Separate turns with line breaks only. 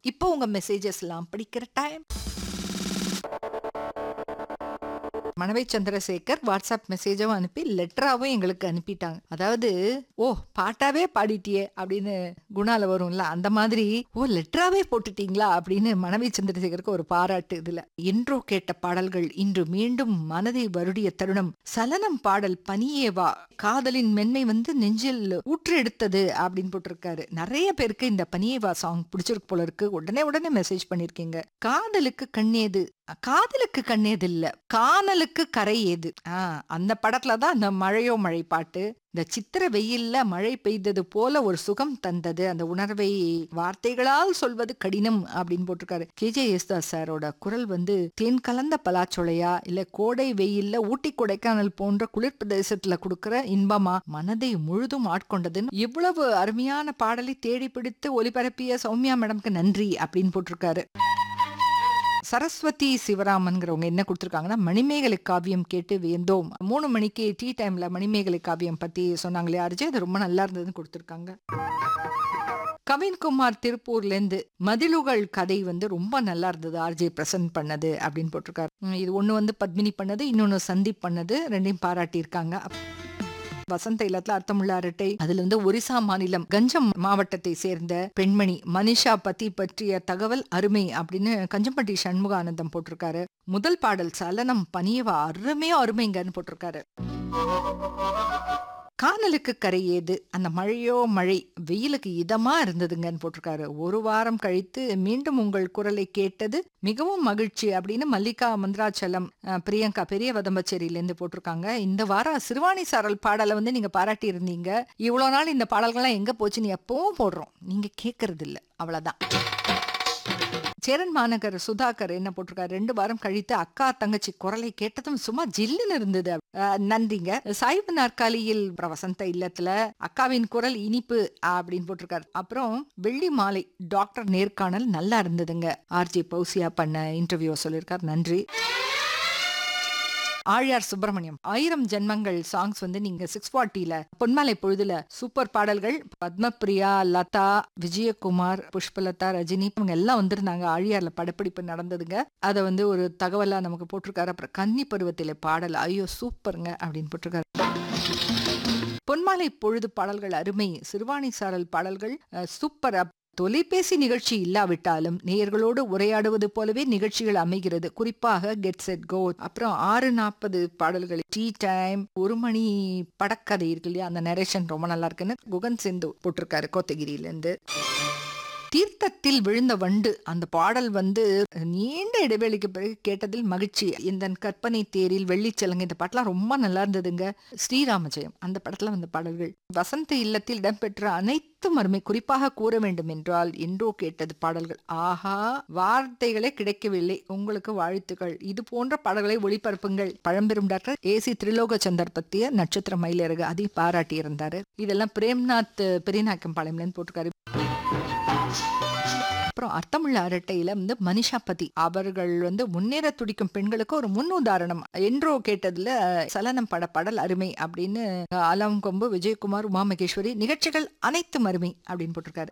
இப்போ உங்க மெசேஜஸ் எல்லாம் படிக்கிற டைம் மணவை சந்திரசேகர் வாட்ஸ்அப் மெசேஜும் அனுப்பி லெட்டராகவும் எங்களுக்கு அனுப்பிட்டாங்க அதாவது ஓ பாட்டாவே பாடிட்டியே அப்படின்னு குணால வரும்ல அந்த மாதிரி ஓ லெட்டராவே போட்டுட்டீங்களா அப்படின்னு மணவை சந்திரசேகருக்கு ஒரு பாராட்டு இதுல இன்றோ கேட்ட பாடல்கள் இன்று மீண்டும் மனதை வருடிய தருணம் சலனம் பாடல் பனியே வா காதலின் மென்மை வந்து நெஞ்சில் ஊற்றெடுத்தது அப்படின்னு போட்டிருக்காரு நிறைய பேருக்கு இந்த பனியே வா சாங் பிடிச்சிருக்கு போல இருக்கு உடனே உடனே மெசேஜ் பண்ணிருக்கீங்க காதலுக்கு கண்ணேது காதலுக்கு கண்ணேது இல்ல காணலுக்கு கரை ஏது ஆஹ் அந்த படத்துல தான் அந்த மழையோ மழை பாட்டு இந்த சித்திர வெயில்ல மழை பெய்தது போல ஒரு சுகம் தந்தது அந்த உணர்வை வார்த்தைகளால் சொல்வது கடினம் அப்படின்னு போட்டிருக்காரு கேஜே யேசுதாஸ் சாரோட குரல் வந்து தேன் கலந்த பலாச்சொலையா இல்ல கோடை வெயில்ல ஊட்டி கொடைக்கானல் போன்ற குளிர் பிரதேசத்துல கொடுக்கிற இன்பமா மனதை முழுதும் ஆட்கொண்டதுன்னு இவ்வளவு அருமையான பாடலை தேடி பிடித்து ஒலிபரப்பிய சௌமியா மேடம்க்கு நன்றி அப்படின்னு போட்டிருக்காரு சரஸ்வதி சிவராமன்கிறவங்க என்ன கொடுத்துருக்காங்கன்னா மணிமேகலை காவியம் கேட்டு வியந்தோம் மூணு மணிக்கு டீ டைம்ல மணிமேகலை காவியம் பத்தி சொன்னாங்களே அரிஜி அது ரொம்ப நல்லா இருந்ததுன்னு கொடுத்துருக்காங்க கவின்குமார் திருப்பூர்ல இருந்து மதிலுகள் கதை வந்து ரொம்ப நல்லா இருந்தது ஆர்ஜே பிரசன்ட் பண்ணது அப்படின்னு போட்டிருக்காரு உம், இது ஒண்ணு வந்து பத்மினி பண்ணது இன்னொன்னு சந்தீப் பண்ணது ரெண்டையும் பாராட்டியிருக்காங்க வசந்த இல்லத்துல அர்த்தமுள்ள அரட்டை அதுல வந்து ஒரிசா மாநிலம் கஞ்சம் மாவட்டத்தை சேர்ந்த பெண்மணி மனிஷா பத்தி பற்றிய தகவல் அருமை அப்படின்னு கஞ்சம்பட்டி சண்முகானந்தம் போட்டிருக்காரு முதல் பாடல் சலனம் பனியவா அருமையோ அருமைங்கன்னு போட்டிருக்காரு காணலுக்கு கரை ஏது அந்த மழையோ மழை வெயிலுக்கு இதமா இருந்ததுங்கன்னு போட்டிருக்காரு ஒரு வாரம் கழித்து மீண்டும் உங்கள் குரலை கேட்டது மிகவும் மகிழ்ச்சி அப்படின்னு மல்லிகா மந்திராச்சலம் அஹ், பிரியங்கா பெரிய வதம்பச்சேரியிலேருந்து போட்டிருக்காங்க இந்த வாரம் சிறுவாணி சாரல் பாடலை வந்து நீங்க பாராட்டி இருந்தீங்க இவ்வளோ நாள் இந்த பாடல்கள்லாம் எங்க போச்சுன்னு எப்பவும் போடுறோம் நீங்க கேட்கறது இல்ல அவ்வளவுதான் சேரன் மாநகர் சுதாகர் என்ன போட்டிருக்காரு ரெண்டு வாரம் கழித்து அக்கா தங்கச்சி குரலை கேட்டதும் சும்மா ஜில்லுன்னு இருந்தது அஹ், நன்றிங்க சாய்வு நாற்காலியில் அப்புறம் வசந்த இல்லத்துல அக்காவின் குரல் இனிப்பு அப்படின்னு போட்டிருக்காரு அப்புறம் வெள்ளி மாலை டாக்டர் நேர்காணல் நல்லா இருந்ததுங்க ஆர்ஜி பௌசியா பண்ண இன்டர்வியூ சொல்லியிருக்கார் நன்றி ஆழியார் சுப்பிரமணியம் ஆயிரம் ஜென்மங்கள் சாங்ஸ் வந்து நீங்க சிக்ஸ் ஃபார்ட்டில பொன்மலை பொழுதுல சூப்பர் பாடல்கள் பத்மபிரியா லதா விஜயகுமார் புஷ்பலதா ரஜினி இவங்க எல்லாம் வந்திருந்தாங்க ஆழியார்ல படப்பிடிப்பு நடந்ததுங்க அதை வந்து ஒரு தகவலா நமக்கு போட்டிருக்காரு அப்புறம் கன்னி பருவத்திலே பாடல் ஐயோ சூப்பருங்க அப்படின்னு போட்டிருக்காரு பொன்மாலை பொழுது பாடல்கள் அருமை சிறுவாணி சாரல் பாடல்கள் அஹ், சூப்பர் அப்- தொலைபேசி நிகழ்ச்சி இல்லாவிட்டாலும் நேயர்களோடு உரையாடுவது போலவே நிகழ்ச்சிகள் அமைகிறது குறிப்பாக கெட் செட் கோ அப்புறம் ஆறு நாற்பது பாடல்கள் டீ டைம் ஒரு மணி படக்கதை இருக்கு இல்லையா அந்த நரேஷன் ரொம்ப நல்லா இருக்குன்னு குகன் சிந்து போட்டிருக்காரு கோத்தகிரியில இருந்து தீர்த்தத்தில் விழுந்த வண்டு அந்த பாடல் வந்து நீண்ட இடைவெளிக்கு பிறகு கேட்டதில் மகிழ்ச்சி இந்த கற்பனை தேரில் வெள்ளிச்சலங்க இந்த பாட்டெல்லாம் ரொம்ப நல்லா இருந்ததுங்க ஸ்ரீராமஜெயம் அந்த படத்துல வந்த பாடல்கள் வசந்த இல்லத்தில் இடம்பெற்ற அனைத்து மருமை குறிப்பாக கூற வேண்டும் என்றால் என்றோ கேட்டது பாடல்கள் ஆஹா வார்த்தைகளே கிடைக்கவில்லை உங்களுக்கு வாழ்த்துக்கள் இது போன்ற பாடல்களை ஒளிபரப்புங்கள் பழம்பெரும் டாக்டர் ஏசி திரிலோகச்சந்தர் பத்திய நட்சத்திர மயிலிறகு அதையும் பாராட்டி இருந்தாரு இதெல்லாம் பிரேம்நாத் பெரியநாயக்கம் பாளையம்லன்னு போட்டிருக்காரு அப்புறம் அர்த்தமுள்ள அரட்டையில வந்து மனிஷா பதி அவர்கள் வந்து முன்னேற துடிக்கும் பெண்களுக்கு ஒரு முன் உதாரணம் என்றோ கேட்டதுல சலனம் பட பாடல் அருமை அப்படின்னு அலாம் கொம்பு விஜயகுமார் உமா மகேஸ்வரி நிகழ்ச்சிகள் அனைத்தும் அருமை அப்படின்னு போட்டிருக்காரு